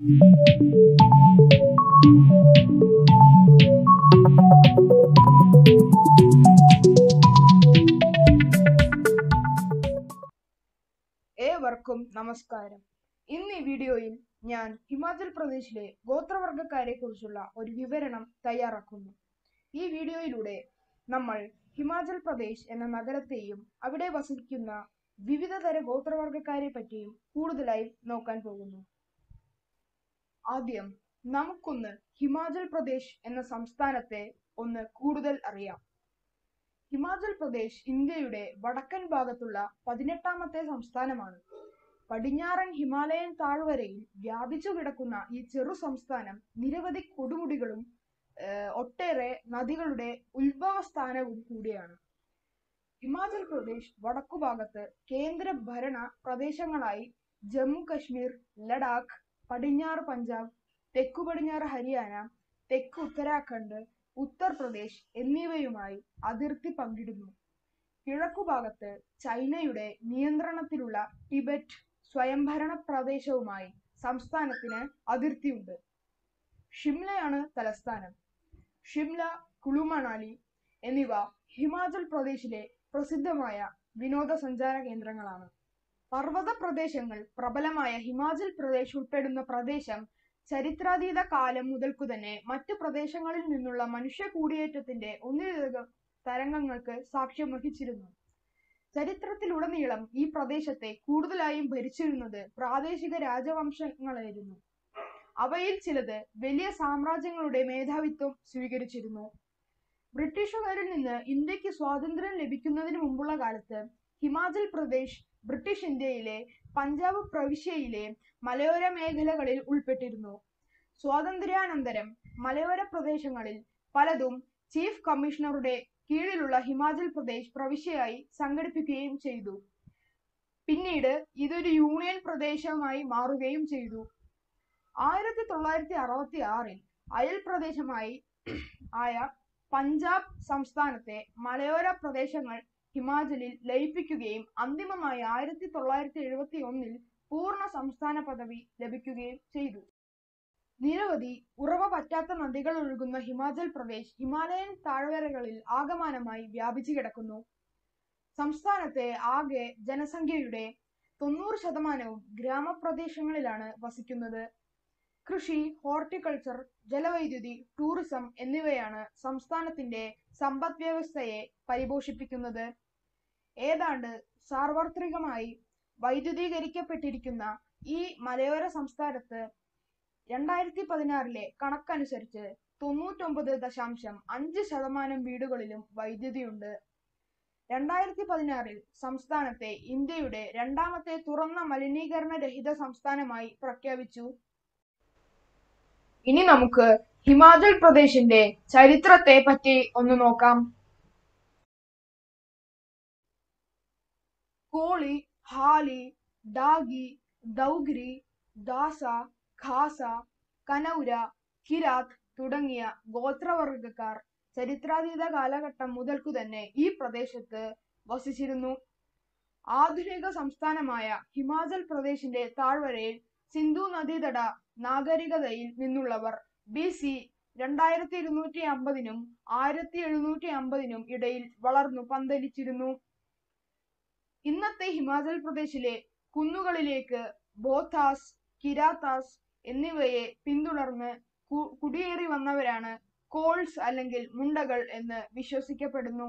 ഏവർക്കും നമസ്കാരം ഇന്ന് ഈ വീഡിയോയിൽ ഞാൻ ഹിമാചൽ പ്രദേശിലെ ഗോത്രവർഗക്കാരെ കുറിച്ചുള്ള ഒരു വിവരണം തയ്യാറാക്കുന്നു ഈ വീഡിയോയിലൂടെ നമ്മൾ ഹിമാചൽ പ്രദേശ് എന്ന നഗരത്തെയും അവിടെ വസിക്കുന്ന വിവിധ തര ഗോത്രവർഗക്കാരെ പറ്റിയും കൂടുതലായി നോക്കാൻ പോകുന്നു ആദ്യം നമുക്കൊന്ന് ഹിമാചൽ പ്രദേശ് എന്ന സംസ്ഥാനത്തെ ഒന്ന് കൂടുതൽ അറിയാം ഹിമാചൽ പ്രദേശ് ഇന്ത്യയുടെ വടക്കൻ ഭാഗത്തുള്ള പതിനെട്ടാമത്തെ സംസ്ഥാനമാണ് പടിഞ്ഞാറൻ ഹിമാലയൻ താഴ്വരയിൽ വ്യാപിച്ചു കിടക്കുന്ന ഈ ചെറു സംസ്ഥാനം നിരവധി കൊടുമുടികളും ഏർ, ഒട്ടേറെ നദികളുടെ ഉത്ഭവ സ്ഥാനവും കൂടിയാണ് ഹിമാചൽ പ്രദേശ് വടക്കുഭാഗത്ത് കേന്ദ്ര ഭരണ പ്രദേശങ്ങളായി ജമ്മു കശ്മീർ ലഡാക്ക് പടിഞ്ഞാറ് പഞ്ചാബ് തെക്കു പടിഞ്ഞാറ് ഹരിയാന തെക്ക് ഉത്തരാഖണ്ഡ് ഉത്തർപ്രദേശ് എന്നിവയുമായി അതിർത്തി പങ്കിടുന്നു കിഴക്കുഭാഗത്ത് ചൈനയുടെ നിയന്ത്രണത്തിലുള്ള ടിബറ്റ് സ്വയംഭരണ പ്രദേശവുമായി സംസ്ഥാനത്തിന് അതിർത്തിയുണ്ട് ഷിംലയാണ് തലസ്ഥാനം ഷിംല കുളു മണാലി എന്നിവ ഹിമാചൽ പ്രദേശിലെ പ്രസിദ്ധമായ വിനോദസഞ്ചാര കേന്ദ്രങ്ങളാണ് പർവ്വത പ്രദേശങ്ങൾ പ്രബലമായ ഹിമാചൽ പ്രദേശ് ഉൾപ്പെടുന്ന പ്രദേശം ചരിത്രാതീത കാലം മുതൽക്കു തന്നെ മറ്റു പ്രദേശങ്ങളിൽ നിന്നുള്ള മനുഷ്യ കൂടിയേറ്റത്തിന്റെ ഒന്നിലധികം തരംഗങ്ങൾക്ക് സാക്ഷ്യം വഹിച്ചിരുന്നു ചരിത്രത്തിലുടനീളം ഈ പ്രദേശത്തെ കൂടുതലായും ഭരിച്ചിരുന്നത് പ്രാദേശിക രാജവംശങ്ങളായിരുന്നു അവയിൽ ചിലത് വലിയ സാമ്രാജ്യങ്ങളുടെ മേധാവിത്വം സ്വീകരിച്ചിരുന്നു ബ്രിട്ടീഷുകാരിൽ നിന്ന് ഇന്ത്യക്ക് സ്വാതന്ത്ര്യം ലഭിക്കുന്നതിന് മുമ്പുള്ള കാലത്ത് ഹിമാചൽ പ്രദേശ് ബ്രിട്ടീഷ് ഇന്ത്യയിലെ പഞ്ചാബ് പ്രവിശ്യയിലെ മലയോര മേഖലകളിൽ ഉൾപ്പെട്ടിരുന്നു സ്വാതന്ത്ര്യാനന്തരം മലയോര പ്രദേശങ്ങളിൽ പലതും ചീഫ് കമ്മീഷണറുടെ കീഴിലുള്ള ഹിമാചൽ പ്രദേശ് പ്രവിശ്യയായി സംഘടിപ്പിക്കുകയും ചെയ്തു പിന്നീട് ഇതൊരു യൂണിയൻ പ്രദേശമായി മാറുകയും ചെയ്തു ആയിരത്തി തൊള്ളായിരത്തി അറുപത്തി ആറിൽ അയൽ പ്രദേശമായി ആയ പഞ്ചാബ് സംസ്ഥാനത്തെ മലയോര പ്രദേശങ്ങൾ ഹിമാചലിൽ ലയിപ്പിക്കുകയും അന്തിമമായി ആയിരത്തി തൊള്ളായിരത്തി എഴുപത്തി ഒന്നിൽ പൂർണ്ണ സംസ്ഥാന പദവി ലഭിക്കുകയും ചെയ്തു നിരവധി ഉറവ പറ്റാത്ത നദികൾ ഒഴുകുന്ന ഹിമാചൽ പ്രദേശ് ഹിമാലയൻ താഴ്വരകളിൽ ആകമാനമായി വ്യാപിച്ചു കിടക്കുന്നു സംസ്ഥാനത്തെ ആകെ ജനസംഖ്യയുടെ തൊണ്ണൂറ് ശതമാനവും ഗ്രാമപ്രദേശങ്ങളിലാണ് വസിക്കുന്നത് കൃഷി ഹോർട്ടിക്കൾച്ചർ ജലവൈദ്യുതി ടൂറിസം എന്നിവയാണ് സംസ്ഥാനത്തിന്റെ സമ്പദ് വ്യവസ്ഥയെ പരിപോഷിപ്പിക്കുന്നത് ഏതാണ്ട് സാർവത്രികമായി വൈദ്യുതീകരിക്കപ്പെട്ടിരിക്കുന്ന ഈ മലയോര സംസ്ഥാനത്ത് രണ്ടായിരത്തി പതിനാറിലെ കണക്കനുസരിച്ച് തൊണ്ണൂറ്റൊമ്പത് ദശാംശം അഞ്ച് ശതമാനം വീടുകളിലും വൈദ്യുതിയുണ്ട് രണ്ടായിരത്തി പതിനാറിൽ സംസ്ഥാനത്തെ ഇന്ത്യയുടെ രണ്ടാമത്തെ തുറന്ന മലിനീകരണ രഹിത സംസ്ഥാനമായി പ്രഖ്യാപിച്ചു ഇനി നമുക്ക് ഹിമാചൽ പ്രദേശിന്റെ ചരിത്രത്തെ പറ്റി ഒന്ന് നോക്കാം കോളി ഹാലി ഡാഗി ദൗഗ്രി ദാസ ഖാസ കനൗര കിരാത്ത് തുടങ്ങിയ ഗോത്രവർഗക്കാർ ചരിത്രാതീത കാലഘട്ടം മുതൽക്കു തന്നെ ഈ പ്രദേശത്ത് വസിച്ചിരുന്നു ആധുനിക സംസ്ഥാനമായ ഹിമാചൽ പ്രദേശിന്റെ താഴ്വരയിൽ സിന്ധു നദീതട നാഗരികതയിൽ നിന്നുള്ളവർ ബി സി രണ്ടായിരത്തി ഇരുന്നൂറ്റി അമ്പതിനും ആയിരത്തി എഴുന്നൂറ്റി അമ്പതിനും ഇടയിൽ വളർന്നു പന്തലിച്ചിരുന്നു ഇന്നത്തെ ഹിമാചൽ പ്രദേശിലെ കുന്നുകളിലേക്ക് ബോഥാസ് കിരാത്താസ് എന്നിവയെ പിന്തുടർന്ന് കു- കുടിയേറി വന്നവരാണ് കോൾസ് അല്ലെങ്കിൽ മുണ്ടകൾ എന്ന് വിശ്വസിക്കപ്പെടുന്നു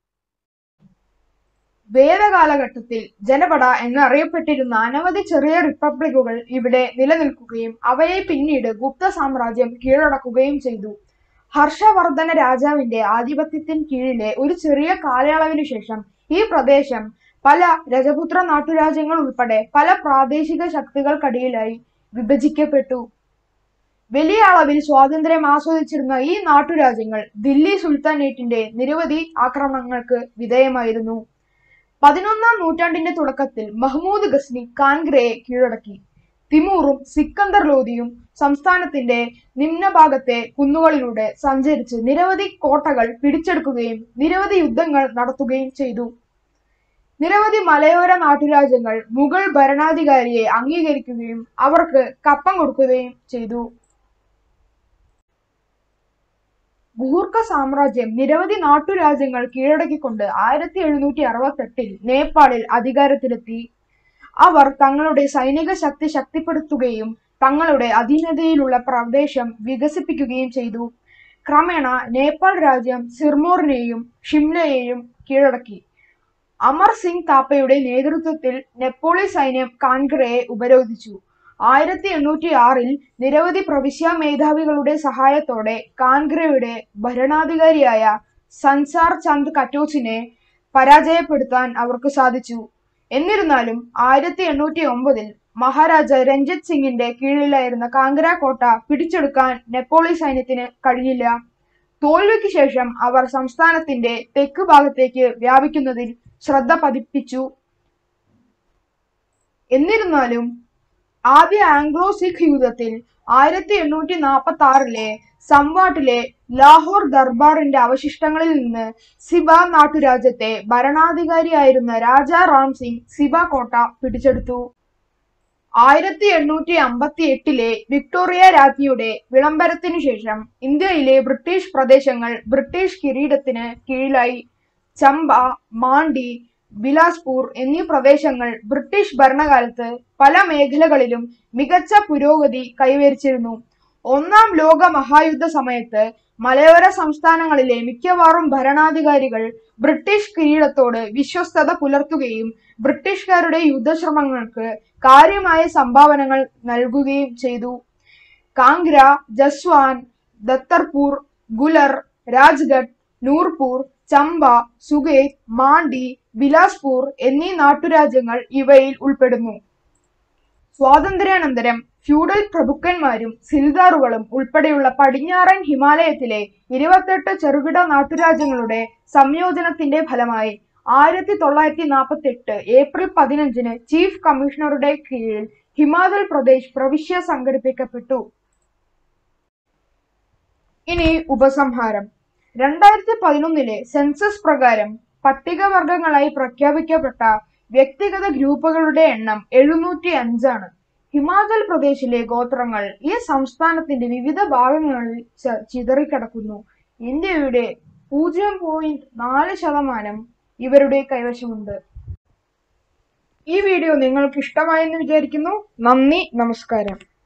വേദകാലഘട്ടത്തിൽ ജനപട എന്നറിയപ്പെട്ടിരുന്ന അനവധി ചെറിയ റിപ്പബ്ലിക്കുകൾ ഇവിടെ നിലനിൽക്കുകയും അവയെ പിന്നീട് ഗുപ്ത സാമ്രാജ്യം കീഴടക്കുകയും ചെയ്തു ഹർഷവർദ്ധന രാജാവിന്റെ ആധിപത്യത്തിന് കീഴിലെ ഒരു ചെറിയ കാലയളവിനു ശേഷം ഈ പ്രദേശം പല രജപുത്ര നാട്ടുരാജ്യങ്ങൾ ഉൾപ്പെടെ പല പ്രാദേശിക ശക്തികൾക്കടിയിലായി വിഭജിക്കപ്പെട്ടു വലിയ അളവിൽ സ്വാതന്ത്ര്യം ആസ്വദിച്ചിരുന്ന ഈ നാട്ടുരാജ്യങ്ങൾ ദില്ലി സുൽത്താനേറ്റിന്റെ നിരവധി ആക്രമണങ്ങൾക്ക് വിധേയമായിരുന്നു പതിനൊന്നാം നൂറ്റാണ്ടിന്റെ തുടക്കത്തിൽ മഹ്മൂദ് ഗസ്നി കാൻഗ്രയെ കീഴടക്കി തിമൂറും സിക്കന്ദർ ലോധിയും സംസ്ഥാനത്തിന്റെ നിമ്നഭാഗത്തെ കുന്നുകളിലൂടെ സഞ്ചരിച്ച് നിരവധി കോട്ടകൾ പിടിച്ചെടുക്കുകയും നിരവധി യുദ്ധങ്ങൾ നടത്തുകയും ചെയ്തു നിരവധി മലയോര നാട്ടുരാജ്യങ്ങൾ മുഗൾ ഭരണാധികാരിയെ അംഗീകരിക്കുകയും അവർക്ക് കപ്പം കൊടുക്കുകയും ചെയ്തു ഗൂർഖ സാമ്രാജ്യം നിരവധി നാട്ടുരാജ്യങ്ങൾ കീഴടക്കിക്കൊണ്ട് ആയിരത്തി എഴുന്നൂറ്റി അറുപത്തെട്ടിൽ നേപ്പാളിൽ അധികാരത്തിലെത്തി അവർ തങ്ങളുടെ സൈനിക ശക്തി ശക്തിപ്പെടുത്തുകയും തങ്ങളുടെ അധീനതയിലുള്ള പ്രദേശം വികസിപ്പിക്കുകയും ചെയ്തു ക്രമേണ നേപ്പാൾ രാജ്യം സിർമോറിനെയും ഷിംലയെയും കീഴടക്കി അമർ സിംഗ് താപ്പയുടെ നേതൃത്വത്തിൽ നെപ്പോളി സൈന്യം കാൻഗ്രയെ ഉപരോധിച്ചു ആയിരത്തി എണ്ണൂറ്റി ആറിൽ നിരവധി പ്രവിശ്യ മേധാവികളുടെ സഹായത്തോടെ കാൻഗ്രയുടെ ഭരണാധികാരിയായ സൻസാർ ചന്ദ് കറ്റോച്ചിനെ പരാജയപ്പെടുത്താൻ അവർക്ക് സാധിച്ചു എന്നിരുന്നാലും ആയിരത്തി എണ്ണൂറ്റി ഒമ്പതിൽ മഹാരാജ രഞ്ജിത് സിംഗിന്റെ കീഴിലായിരുന്ന കാങ്കര കോട്ട പിടിച്ചെടുക്കാൻ നെപ്പോളി സൈന്യത്തിന് കഴിഞ്ഞില്ല തോൽവിക്ക് ശേഷം അവർ സംസ്ഥാനത്തിന്റെ തെക്ക് ഭാഗത്തേക്ക് വ്യാപിക്കുന്നതിൽ ശ്രദ്ധ പതിപ്പിച്ചു എന്നിരുന്നാലും ആദ്യ ആംഗ്ലോ സിഖ് യുദ്ധത്തിൽ ആയിരത്തി എണ്ണൂറ്റി നാൽപ്പത്തി ആറിലെ സംവാട്ടിലെ ലാഹോർ ദർബാറിന്റെ അവശിഷ്ടങ്ങളിൽ നിന്ന് സിബ നാട്ടുരാജ്യത്തെ ഭരണാധികാരിയായിരുന്ന രാജാ റാം സിംഗ് സിബ കോട്ട പിടിച്ചെടുത്തു ആയിരത്തി എണ്ണൂറ്റി അമ്പത്തി എട്ടിലെ വിക്ടോറിയ രാജ്ഞിയുടെ വിളംബരത്തിനു ശേഷം ഇന്ത്യയിലെ ബ്രിട്ടീഷ് പ്രദേശങ്ങൾ ബ്രിട്ടീഷ് കിരീടത്തിന് കീഴിലായി ചമ്പ മാണ്ഡി ബിലാസ്പൂർ എന്നീ പ്രദേശങ്ങൾ ബ്രിട്ടീഷ് ഭരണകാലത്ത് പല മേഖലകളിലും മികച്ച പുരോഗതി കൈവരിച്ചിരുന്നു ഒന്നാം ലോക മഹായുദ്ധ സമയത്ത് മലയോര സംസ്ഥാനങ്ങളിലെ മിക്കവാറും ഭരണാധികാരികൾ ബ്രിട്ടീഷ് കിരീടത്തോട് വിശ്വസ്തത പുലർത്തുകയും ബ്രിട്ടീഷുകാരുടെ യുദ്ധശ്രമങ്ങൾക്ക് കാര്യമായ സംഭാവനകൾ നൽകുകയും ചെയ്തു കാംഗ്ര ജസ്വാൻ ദത്തർപൂർ ഗുലർ രാജ്ഗഡ് നൂർപൂർ ചമ്പ സുഗേത് മാണ്ഡി ബിലാസ്പൂർ എന്നീ നാട്ടുരാജ്യങ്ങൾ ഇവയിൽ ഉൾപ്പെടുന്നു സ്വാതന്ത്ര്യാനന്തരം ഫ്യൂഡൽ പ്രഭുക്കന്മാരും സിൽദാറുകളും ഉൾപ്പെടെയുള്ള പടിഞ്ഞാറൻ ഹിമാലയത്തിലെ ഇരുപത്തെട്ട് ചെറുകിട നാട്ടുരാജ്യങ്ങളുടെ സംയോജനത്തിന്റെ ഫലമായി ആയിരത്തി തൊള്ളായിരത്തി നാൽപ്പത്തി എട്ട് ഏപ്രിൽ പതിനഞ്ചിന് ചീഫ് കമ്മീഷണറുടെ കീഴിൽ ഹിമാചൽ പ്രദേശ് പ്രവിശ്യ സംഘടിപ്പിക്കപ്പെട്ടു ഇനി ഉപസംഹാരം രണ്ടായിരത്തി പതിനൊന്നിലെ സെൻസസ് പ്രകാരം പട്ടികവർഗങ്ങളായി പ്രഖ്യാപിക്കപ്പെട്ട വ്യക്തിഗത ഗ്രൂപ്പുകളുടെ എണ്ണം എഴുന്നൂറ്റി അഞ്ചാണ് ഹിമാചൽ പ്രദേശിലെ ഗോത്രങ്ങൾ ഈ സംസ്ഥാനത്തിന്റെ വിവിധ ഭാഗങ്ങളിൽ ച- ചിതറിക്കിടക്കുന്നു ഇന്ത്യയുടെ പൂജ്യം പോയിന്റ് നാല് ശതമാനം ഇവരുടെ കൈവശമുണ്ട് ഈ വീഡിയോ നിങ്ങൾക്ക് ഇഷ്ടമായെന്ന് വിചാരിക്കുന്നു നന്ദി നമസ്കാരം